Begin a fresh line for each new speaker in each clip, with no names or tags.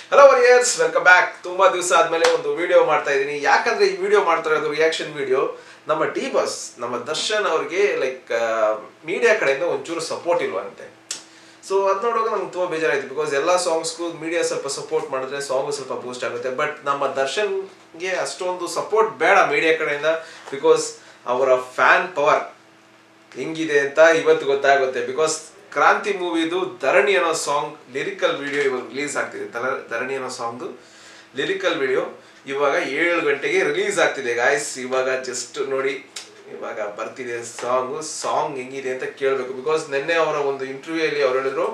Hello ವರಿಯರ್ಸ್ welcome back ತುಂಬಾ ದಿವಸ ಆದ್ಮೇಲೆ ಒಂದು ವಿಡಿಯೋ ಮಾಡ್ತಾ ಇದ್ದೀನಿ ಯಾಕಂದ್ರೆ ಈ ವಿಡಿಯೋ ಮಾಡ್ತಾ ಇರೋದು ರಿಯಾಕ್ಷನ್ ವಿಡಿಯೋ ನಮ್ಮ ಡಿ ಬಸ್ ನಮ್ಮ ದರ್ಶನ್ ಅವ್ರಿಗೆ ಲೈಕ್ ಮೀಡಿಯಾ ಕಡೆಯಿಂದ ಒಂಚೂರು ಸಪೋರ್ಟ್ ಇಲ್ವಂತೆ ಸೊ ಅದು ನೋಡುವಾಗ ನಮ್ಗೆ ತುಂಬ ಬೇಜಾರಾಯ್ತು ಬಿಕಾಸ್ ಎಲ್ಲ ಸಾಂಗ್ಸ್ಗೂ ಮೀಡಿಯಾ ಸ್ವಲ್ಪ ಸಪೋರ್ಟ್ ಮಾಡಿದ್ರೆ ಸಾಂಗು ಸ್ವಲ್ಪ ಬೂಸ್ಟ್ ಆಗುತ್ತೆ ಬಟ್ ನಮ್ಮ ದರ್ಶನ್ಗೆ ಅಷ್ಟೊಂದು ಸಪೋರ್ಟ್ ಬೇಡ ಮೀಡಿಯಾ ಕಡೆಯಿಂದ ಬಿಕಾಸ್ ಅವರ ಫ್ಯಾನ್ ಪವರ್ ಹೆಂಗಿದೆ ಅಂತ ಇವತ್ತು ಗೊತ್ತಾಗುತ್ತೆ ಬಿಕಾಸ್ ಕ್ರಾಂತಿ ಮೂವಿದು ಧರಣಿ ಅನ್ನೋ ಸಾಂಗ್ ಲಿರಿಕಲ್ ವಿಡಿಯೋ ಇವಾಗ ರಿಲೀಸ್ ಆಗ್ತಿದೆ ಧರ- ಧರಣಿ ಅನ್ನೋ ಸಾಂಗ್ದು ಲಿರಿಕಲ್ ವಿಡಿಯೋ ಇವಾಗ ಏಳು ಗಂಟೆಗೆ ರಿಲೀಸ್ ಆಗ್ತಿದೆ ಗಾಯ್ಸ್ ಇವಾಗ ಜಸ್ಟ್ ನೋಡಿ ಇವಾಗ ಬರ್ತಿದೆ ಸಾಂಗು ಸಾಂಗ್ ಹೆಂಗಿದೆ ಅಂತ ಕೇಳಬೇಕು ಬಿಕಾಸ್ ನಿನ್ನೆ ಅವರ ಒಂದು ಇಂಟರ್ವ್ಯೂ ಅಲ್ಲಿ ಅವ್ರು ಹೇಳಿದ್ರು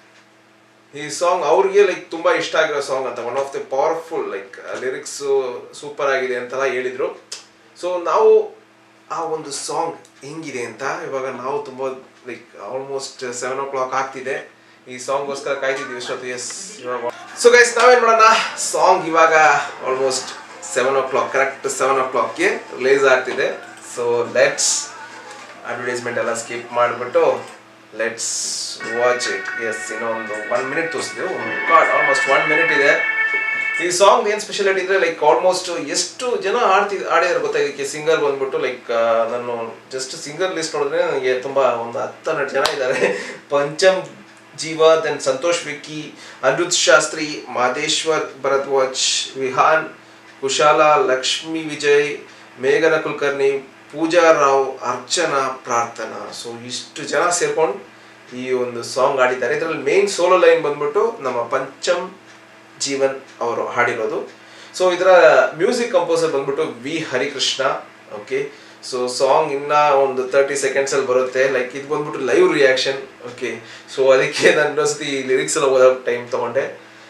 ಈ ಸಾಂಗ್ ಅವ್ರಿಗೆ ಲೈಕ್ ತುಂಬಾ ಇಷ್ಟ ಆಗಿರೋ ಸಾಂಗ್ ಅಂತ one of the powerful like lyrics super ಆಗಿದೆ ಅಂತೆಲ್ಲ ಹೇಳಿದ್ರು ಸೊ ನಾವು ಆ ಒಂದು ಸಾಂಗ್ ಹೆಂಗಿದೆ ಅಂತ ಇವಾಗ ನಾವು ತುಂಬ like almost seven o'clock ಆಗ್ತಿದೆ ಈ ಸಾಂಗ್ಗೋಸ್ಕರ ಕಾಯ್ತಿದ್ವಿ ಎಷ್ಟೊತ್ತು ಎಸ್ ಇವಾಗ ಸೊ ಗೈಸ್ ನಾವೇನ್ ಮಾಡೋಣ ಸಾಂಗ್ ಇವಾಗ almost seven o'clock correct seven ಓ ಕ್ಲಾಕ್ಗೆ ರಿಲೀಸ್ ಆಗ್ತಿದೆ ಸೊ ಲೆಟ್ಸ್ ಅಡ್ವರ್ಟೈಸ್ಮೆಂಟ್ ಎಲ್ಲ ಸ್ಕಿಪ್ ಮಾಡಿಬಿಟ್ಟು ಲೆಟ್ಸ್ ವಾಚ್ ಇಟ್ ಎಸ್ ಇನ್ನೊಂದು ಒನ್ ಮಿನಿಟ್ ತೋರಿಸಿದೆವು ಗಾಡ್ ಆಲ್ಮೋಸ್ಟ್ ಒನ್ ಮಿನಿಟ್ ಇದೆ ಈ ಸಾಂಗ್ ಏನು ಸ್ಪೆಷಾಲಿಟಿ ಇದ್ರೆ ಲೈಕ್ ಆಲ್ಮೋಸ್ಟ್ ಎಷ್ಟು ಜನ ಆಡ್ತಿ ಆಡಿದಾರೆ ಗೊತ್ತಾ ಇದಕ್ಕೆ ಸಿಂಗರ್ ಬಂದ್ಬಿಟ್ಟು ಲೈಕ್ ನಾನು ಜಸ್ಟ್ ಸಿಂಗರ್ ಲಿಸ್ಟ್ ನೋಡಿದ್ರೆ ನನಗೆ ತುಂಬ ಒಂದು ಹತ್ತು ಹನ್ನೆರಡು ಜನ ಇದ್ದಾರೆ ಪಂಚಮ್ ಜೀವ ದೆನ್ ಸಂತೋಷ್ ವಿಕ್ಕಿ ಅನಿರುದ್ಧ್ ಶಾಸ್ತ್ರಿ ಮಾದೇಶ್ವರ್ ಭರದ್ವಾಜ್ ವಿಹಾನ್ ಕುಶಾಲ ಲಕ್ಷ್ಮಿ ವಿಜಯ್ ಮೇಘನ ಕುಲಕರ್ಣಿ ಪೂಜಾ ರಾವ್ ಅರ್ಚನಾ ಪ್ರಾರ್ಥನಾ ಸೊ ಇಷ್ಟು ಜನ ಸೇರ್ಕೊಂಡು ಈ ಒಂದು ಸಾಂಗ್ ಆಡಿದ್ದಾರೆ ಇದರಲ್ಲಿ ಮೇನ್ ಸೋಲೋ ಲೈನ್ ಬಂದ್ಬಿಟ್ಟು ನಮ್ಮ ಪಂಚಮ್ ಜೀವನ್ ಅವರು ಹಾಡಿರೋದು ಸೊ ಇದರ ಮ್ಯೂಸಿಕ್ ಕಂಪೋಸರ್ ಬಂದ್ಬಿಟ್ಟು V Harikrishna okay so song ಇನ್ನ ಒಂದು ತರ್ಟಿ ಸೆಕೆಂಡ್ಸ್ ಅಲ್ಲಿ ಬರುತ್ತೆ ಲೈಕ್ ಇದು ಬಂದ್ಬಿಟ್ಟು ಲೈವ್ ರಿಯಾಕ್ಷನ್ ಓಕೆ ಸೊ ಅದಕ್ಕೆ ನಾನು ಇನ್ನೊಂದ್ಸತಿ ಲಿರಿಕ್ಸ್ ಎಲ್ಲ ಓದೋಕೆ ಟೈಮ್ ತಗೊಂಡೆ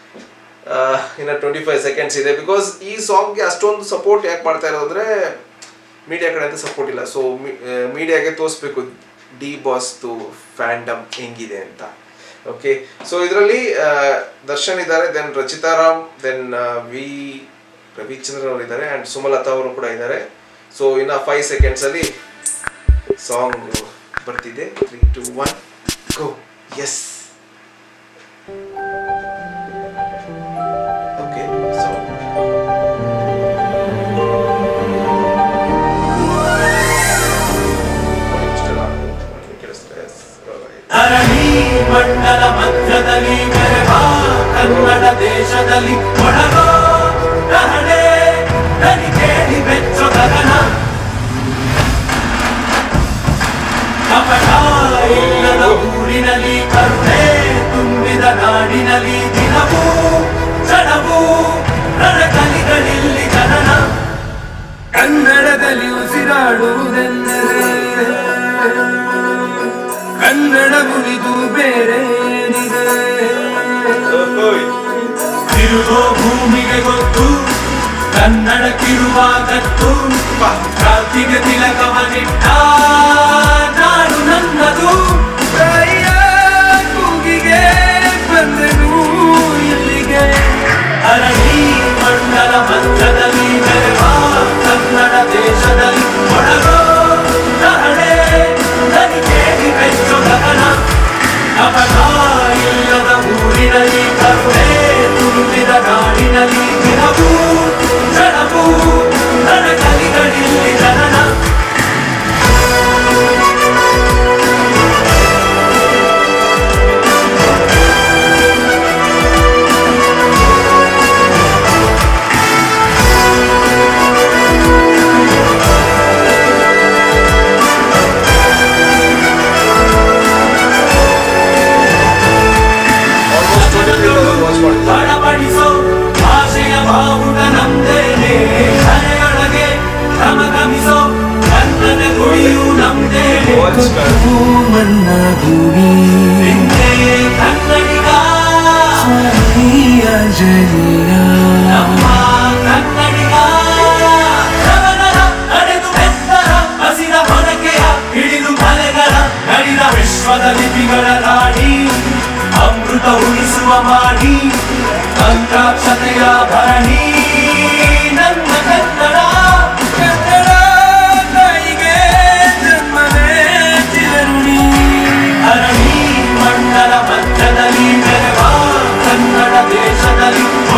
ಇನ್ನು ಟ್ವೆಂಟಿ ಫೈವ್ ಸೆಕೆಂಡ್ಸ್ ಇದೆ ಬಿಕಾಸ್ ಈ ಸಾಂಗ್ಗೆ ಅಷ್ಟೊಂದು ಸಪೋರ್ಟ್ ಯಾಕೆ ಮಾಡ್ತಾ ಇರೋದು ಅಂದರೆ ಮೀಡಿಯಾ ಕಡೆಯಿಂದ ಸಪೋರ್ಟ್ ಇಲ್ಲ ಸೊ ಮೀಡಿಯಾಗೆ ತೋರಿಸ್ಬೇಕು ಡಿ ಬಾಸ್ದು ಫ್ಯಾಂಡಮ್ ಹೆಂಗಿದೆ ಅಂತ ಓಕೆ ಸೊ ಇದರಲ್ಲಿ ದರ್ಶನ್ ಇದ್ದಾರೆ then Rachita Ram then V Ravichandran ಅವರು ಇದ್ದಾರೆ ಆ್ಯಂಡ್ ಸುಮಲತಾ ಅವರು ಕೂಡ ಇದ್ದಾರೆ ಸೊ ಇನ್ನು ಫೈವ್ ಸೆಕೆಂಡ್ಸಲ್ಲಿ ಸಾಂಗ್ ಬರ್ತಿದೆ three two one go yes okay so
ಧರಣಿ ಮಂಡಲ ಮಧ್ಯದಲ್ಲಿ ಮೆರೆವ ಕನ್ನಡ ದೇಶದಲ್ಲಿ ಒಳಗೋ ರಹಳೆ ದನಿ ಕೇಳಿ ಬೆಚ್ಚ ಗಗನ ಕಪಟ ಇಲ್ಲದ ಊರಿನಲ್ಲಿ ಕರುಣೆ ತುಂಬಿದ ನಾಡಿನಲ್ಲಿ ದಿನವೂ ಕ್ಷಣವೂ ರಣಕಲಿಗಳಿಲ್ಲಿ ಜನನ ಕನ್ನಡದಲ್ಲಿ ಉಸಿರಾಡುವುದೆಂದರೆ ಕನ್ನಡ ಮುರಿದು ಬೇರೇನಿದೆ ತಿರುಗೋ ಭೂಮಿಗೆ ಗೊತ್ತು ಕನ್ನಡಕ್ಕಿರುವ ಗತ್ತು ಕ್ರಾಂತಿಗೆ ತಿಲಕವನಿಟ್ಟ ನಾಡು ನನ್ನದು ತಾಯಿಯ ಕೂಗಿಗೆ ಬಂದೆನು ಇಲ್ಲಿಗೆ ಅರಳಿ ಮಂಡಲ ಮಧ್ಯದಲ್ಲಿ ಮೆರೆವ ಕನ್ನಡ ದೇಶದಲ್ಲಿ ಒಳಗೋ ರಹಳೆ ದನಿ ಕೇಳಿ ಬೆಚ್ಚು ಗಗನ ಕಪಟ ಇಲ್ಲದ ಊರಿನಲ್ಲಿ ಕರುಣೆ ತುಂಬಿದ ನಾಡಿನಲ್ಲಿ ದಿನವೂ ಕ್ಷಣವೂ ರಣಕಲಿಗಳಿಲ್ಲಿ ಜನನ
ಆಲ್ಮೋಸ್ಟ್ ಟ್ವೆಂಟಿ ವಾಚ್ ಮಾಡಿದ್ದೆ
ಬಡಬಡಿಸೋ ಭಾಷೆಯ ಬಾವುಟ ನಮ್ದೇನೆ ಕರೆಯೊಳಗೆ ಕ್ರಮಗಮಿಸೋ ಕನ್ನಡ ಗುಡಿಯು ನಮ್ದೇನೆ
Watch card.
ನನ್ನ ಭೂಮಿ ನಿನ್ನೆ ಕನ್ನಡಿಗ ನಮ್ಮ ಕನ್ನಡಿಗ ರವನರ ನಡೆದು ಬೆತ್ತರ ಹಸಿರ ಹೊರಕೆಯ ಹಿಡಿದು ಮಲೆಗಳ ನಡೆದ ವಿಶ್ವದ ಲಿಪಿಗಳ ರಾಣಿ ಅಮೃತ ಉಳಿಸುವ ಮಾಡಿ ಪಂಚಾಕ್ಷತೆಯ ಭರಣಿ ನನ್ನ ಕನ್ನಡ ಕನ್ನಡ ತಾಯಿಗೆ ಜನ್ಮವೇ ಚಿರಋಣಿ ಹರಣಿ ಮಂಡಲ ಮಧ್ಯದಲ್ಲಿ ಮೆರವ ಕನ್ನಡ ದೇಶದಲ್ಲಿ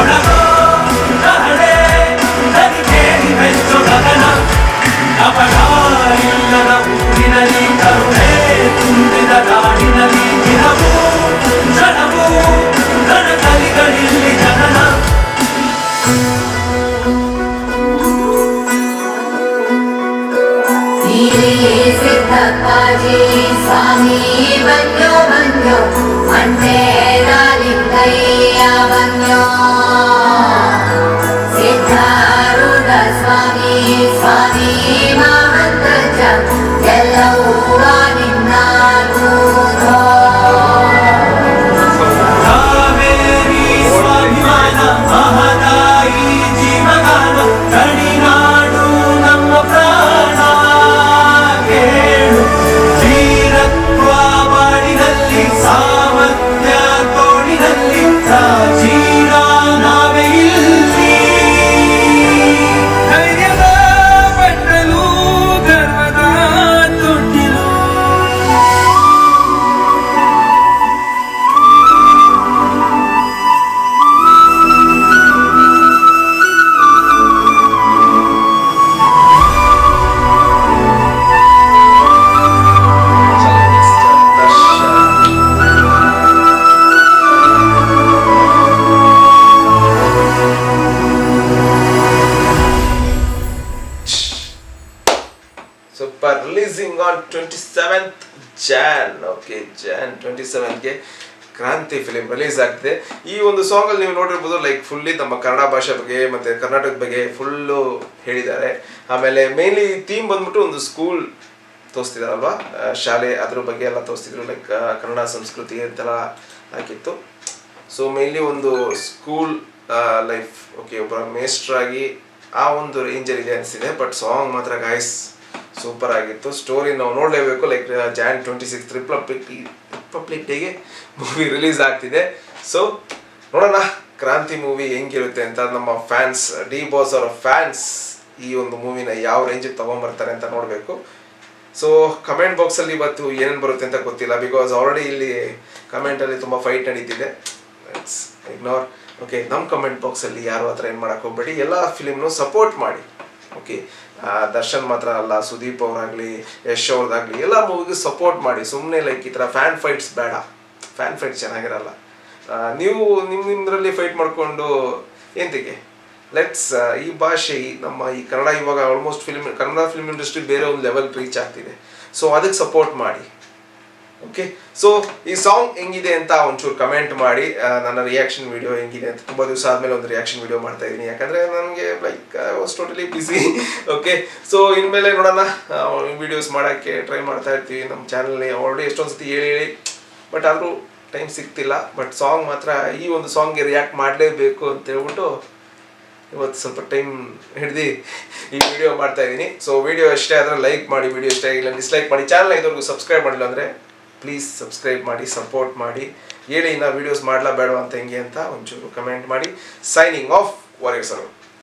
seventh Jan okay Jan twenty ಸೆವೆಂತ್ಗೆ ಕ್ರಾಂತಿ ಫಿಲಿಂ ರಿಲೀಸ್ ಆಗ್ತಿದೆ ಈ ಒಂದು ಸಾಂಗಲ್ಲಿ ನೀವು ನೋಡಿರ್ಬೋದು ಲೈಕ್ ಫುಲ್ಲಿ ನಮ್ಮ ಕನ್ನಡ ಭಾಷೆ ಬಗ್ಗೆ ಮತ್ತು ಕರ್ನಾಟಕದ ಬಗ್ಗೆ ಫುಲ್ಲು ಹೇಳಿದ್ದಾರೆ ಆಮೇಲೆ ಮೇನ್ಲಿ ಥೀಮ್ ಬಂದ್ಬಿಟ್ಟು ಒಂದು ಸ್ಕೂಲ್ ತೋರಿಸ್ತಿದಾರಲ್ವಾ ಆ, ಶಾಲೆ ಅದ್ರ ಬಗ್ಗೆ ಎಲ್ಲ ತೋರಿಸ್ತಿದ್ರು ಲೈಕ್ ಕನ್ನಡ ಸಂಸ್ಕೃತಿ ಅಂತೆಲ್ಲ ಹಾಕಿತ್ತು ಸೊ ಮೇನ್ಲಿ ಒಂದು ಸ್ಕೂಲ್ ಲೈಫ್ ಓಕೆ ಒಬ್ಬ ಮೇಸ್ಟ್ರಾಗಿ ಆ ಒಂದು ರೇಂಜಲ್ಲಿ ಇದೆ ಅನಿಸಿದೆ ಬಟ್ ಸಾಂಗ್ ಮಾತ್ರ ಗಾಯ್ಸ್ ಸೂಪರ್ ಆಗಿತ್ತು ಸ್ಟೋರಿ ನಾವು ನೋಡಲೇಬೇಕು like Jan twenty six republic republic ಡೇಗೆ ಮೂವಿ ರಿಲೀಸ್ ಆಗ್ತಿದೆ ಸೊ ನೋಡೋಣ ಕ್ರಾಂತಿ ಮೂವಿ ಹೆಂಗಿರುತ್ತೆ ಅಂತ ನಮ್ಮ ಫ್ಯಾನ್ಸ್ ಡಿ ಬಾಸ್ ಅವರ ಫ್ಯಾನ್ಸ್ ಈ ಒಂದು ಮೂವಿನ ಯಾವ ರೇಂಜಿಗೆ ತೊಗೊಂಬರ್ತಾರೆ ಅಂತ ನೋಡಬೇಕು ಸೊ ಕಮೆಂಟ್ ಬಾಕ್ಸಲ್ಲಿ ಇವತ್ತು ಏನೇನು ಬರುತ್ತೆ ಅಂತ ಗೊತ್ತಿಲ್ಲ ಬಿಕಾಸ್ ಆಲ್ರೆಡಿ ಇಲ್ಲಿ ಕಮೆಂಟಲ್ಲಿ ತುಂಬ ಫೈಟ್ ನಡೀತಿದೆ ಇಗ್ನೋರ್ ಓಕೆ ನಮ್ಮ ಕಮೆಂಟ್ ಬಾಕ್ಸಲ್ಲಿ ಯಾರು ಹತ್ರ ಏನು ಮಾಡಕ್ಕೆ ಹೋಗ್ಬೇಡಿ ಎಲ್ಲ ಫಿಲಿಮ್ನು ಸಪೋರ್ಟ್ ಮಾಡಿ ಓಕೆ ದರ್ಶನ್ ಮಾತ್ರ ಅಲ್ಲ ಸುದೀಪ್ ಅವರಾಗಲಿ ಯಶ್ ಅವ್ರದ್ದಾಗಲಿ ಎಲ್ಲ ಮೂವಿಗೂ ಸಪೋರ್ಟ್ ಮಾಡಿ ಸುಮ್ಮನೆ ಲೈಕ್ ಈ ಥರ ಫ್ಯಾನ್ ಫೈಟ್ಸ್ ಬೇಡ ಫ್ಯಾನ್ ಫೈಟ್ ಚೆನ್ನಾಗಿರಲ್ಲ ಆ, ನೀವು ನಿಮ್ಮ ನಿಮ್ಮದ್ರಲ್ಲಿ ಫೈಟ್ ಮಾಡಿಕೊಂಡು ಎಂತಿಗೆ ಲೆಟ್ಸ್ ಈ ಭಾಷೆ ಈ ನಮ್ಮ ಈ ಕನ್ನಡ ಇವಾಗ almost film Kannada film industry ಬೇರೆ ಒಂದು ಲೆವೆಲ್ ರೀಚ್ ಆಗ್ತಿದೆ ಸೊ ಅದಕ್ಕೆ ಸಪೋರ್ಟ್ ಮಾಡಿ ಓಕೆ ಸೊ ಈ ಸಾಂಗ್ ಹೆಂಗಿದೆ ಅಂತ ಒಂಚೂರು ಕಮೆಂಟ್ ಮಾಡಿ ಆ, ನನ್ನ ರಿಯಾಕ್ಷನ್ ವಿಡಿಯೋ ಹೆಂಗಿದೆ ಅಂತ ತುಂಬ ದಿವಸ ಆದಮೇಲೆ ಒಂದು ರಿಯಾಕ್ಷನ್ ವಿಡಿಯೋ ಮಾಡ್ತಾ ಇದ್ದೀನಿ ಯಾಕಂದರೆ ನನಗೆ like was totally busy okay so ಇನ್ಮೇಲೆ ನೋಡೋಣ ವಿಡಿಯೋಸ್ ಮಾಡೋಕ್ಕೆ ಟ್ರೈ ಮಾಡ್ತಾ ಇರ್ತೀವಿ ನಮ್ಮ ಚಾನಲ್ನಿ ಆಲ್ರೆಡಿ ಎಷ್ಟೊಂದು ಸತಿ ಹೇಳಿ ಹೇಳಿ ಬಟ್ ಆದರೂ ಟೈಮ್ ಸಿಗ್ತಿಲ್ಲ ಬಟ್ ಸಾಂಗ್ ಮಾತ್ರ ಈ ಒಂದು ಸಾಂಗ್ಗೆ ರಿಯಾಕ್ಟ್ ಮಾಡಲೇಬೇಕು ಅಂತ ಹೇಳ್ಬಿಟ್ಟು ಇವತ್ತು ಸ್ವಲ್ಪ ಟೈಮ್ ಹಿಡ್ದು ಈ ವಿಡಿಯೋ ಮಾಡ್ತಾ ಇದ್ದೀನಿ ಸೊ ವಿಡಿಯೋ ಇಷ್ಟೇ ಆದರೆ ಲೈಕ್ ಮಾಡಿ ವಿಡಿಯೋ ಇಷ್ಟ ಆಗಿಲ್ಲ ಡಿಸ್ಲೈಕ್ ಮಾಡಿ ಚಾನಲ್ ಇದುವರೆಗೂ ಸಬ್ಸ್ಕ್ರೈಬ್ ಮಾಡಿಲ್ಲ ಅಂದರೆ ಪ್ಲೀಸ್ ಸಬ್ಸ್ಕ್ರೈಬ್ ಮಾಡಿ ಸಪೋರ್ಟ್ ಮಾಡಿ ಹೇಳಿ ನಾ ವೀಡಿಯೋಸ್ ಮಾಡಲಾ ಬೇಡ ಅಂತ ಹೆಂಗೆ ಅಂತ ಒಂಚೂರು ಕಮೆಂಟ್ ಮಾಡಿ ಸೈನಿಂಗ್ ಆಫ್ ವಾರಿಯರ್ ಸರ್